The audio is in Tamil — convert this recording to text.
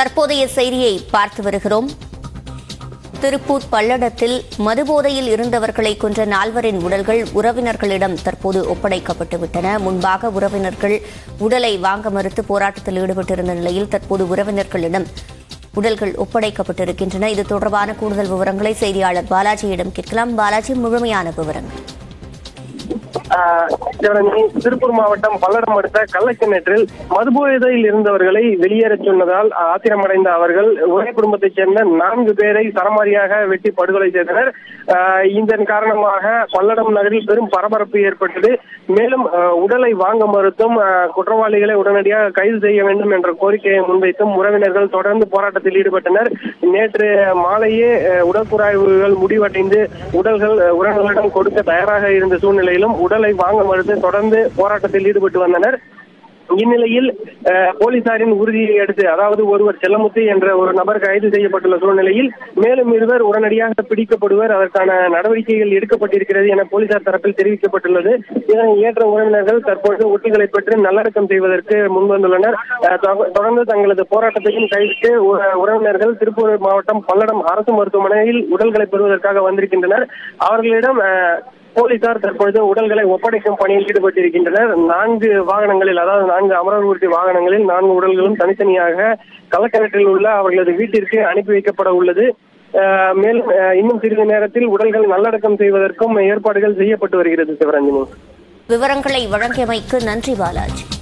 தற்போதைய செய்தியை பார்த்து வருகிறோம் திருப்பூர் பல்லடத்தில் மதுபோதையில் இருந்தவர்களை கொன்ற நால்வரின் உடல்கள் உறவினர்களிடம் தற்போது ஒப்படைக்கப்பட்டு விட்டன முன்பாக உறவினர்கள் உடலை வாங்க மறுத்து போராட்டத்தில் ஈடுபட்டிருந்த நிலையில் தற்போது உறவினர்களிடம் உடல்கள் ஒப்படைக்கப்பட்டிருக்கின்றன இது தொடர்பான கூடுதல் விவரங்களை செய்தியாளர் பாலாஜியிடம் கேட்கலாம் பாலாஜி முழுமையான விவரங்கள் ஆஹ் சிவரஞ்சனி திருப்பூர் மாவட்டம் பல்லடம் அடுத்த கள்ளக்கிணற்றில் மதுபோதையில் இருந்தவர்களை வெளியேறச் சொன்னதால் ஆத்திரமடைந்த அவர்கள் ஒரே குடும்பத்தைச் சேர்ந்த நான்கு பேரை சரமாரியாக வெட்டி படுகொலை செய்தனர் ஆஹ் இதன் காரணமாக பல்லடம் நகரில் பெரும் பரபரப்பு ஏற்பட்டது மேலும் ஆஹ் உடலை வாங்க மறுத்தும் ஆஹ் குற்றவாளிகளை உடனடியாக கைது செய்ய வேண்டும் என்ற கோரிக்கையை முன்வைத்தும் உறவினர்கள் தொடர்ந்து போராட்டத்தில் ஈடுபட்டனர் நேற்று மாலையே ஆஹ் உடற்குறாய்வுகள் முடிவடைந்து உடல்கள் ஆஹ் உறவினர்களிடம் கொடுக்க தயாராக இருந்த சூழ்நிலையிலும் உடலை வாங்க மறுத்து தொடர்ந்து போராட்டத்தில் ஈடுபட்டு வந்தனர் இந்நிலையில் அஹ், போலீசாரின் உறுதியை அடுத்து அதாவது ஒருவர் செல்லமுத்து என்ற ஒரு நபர் கைது செய்யப்பட்டுள்ள சூழ்நிலையில் மேலும் இருவர் உடனடியாக பிடிக்கப்படுவர் அதற்கான நடவடிக்கைகள் எடுக்கப்பட்டிருக்கிறது என போலீசார் தரப்பில் தெரிவிக்கப்பட்டுள்ளது இதனை ஏற்ற உறவினர்கள் தற்பொழுது ஒட்டிகளை பெற்று நல்லடக்கம் செய்வதற்கு முன்வந்துள்ளனர் அஹ், தொ- தொடர்ந்து தங்களது போராட்டத்தையும் கைவிட்டு உற- உறவினர்கள் திருப்பூர் மாவட்டம் பல்லடம் அரசு மருத்துவமனையில் உடல்களை பெறுவதற்காக வந்திருக்கின்றனர் அவர்களிடம் அஹ், போலீசார் தற்பொழுது உடல்களை ஒப்படைக்கும் பணியில் ஈடுபட்டிருக்கின்றனர் நான்கு வாகனங்களில் அதாவது நான்கு அமரர் ஊர்தி வாகனங்களில் நான்கு உடல்களும் தனித்தனியாக கள்ளக்கிணற்றில் உள்ள அவர்களது வீட்டிற்கு அனுப்பி வைக்கப்பட உள்ளது அஹ், மேலும் அஹ், இன்னும் சிறிது நேரத்தில் உடல்கள் நல்லடக்கம் செய்வதற்கும் ஏற்பாடுகள் செய்யப்பட்டு வருகிறது சிவரஞ்சனி விவரங்களை வழங்கியமைக்கு நன்றி பாலாஜி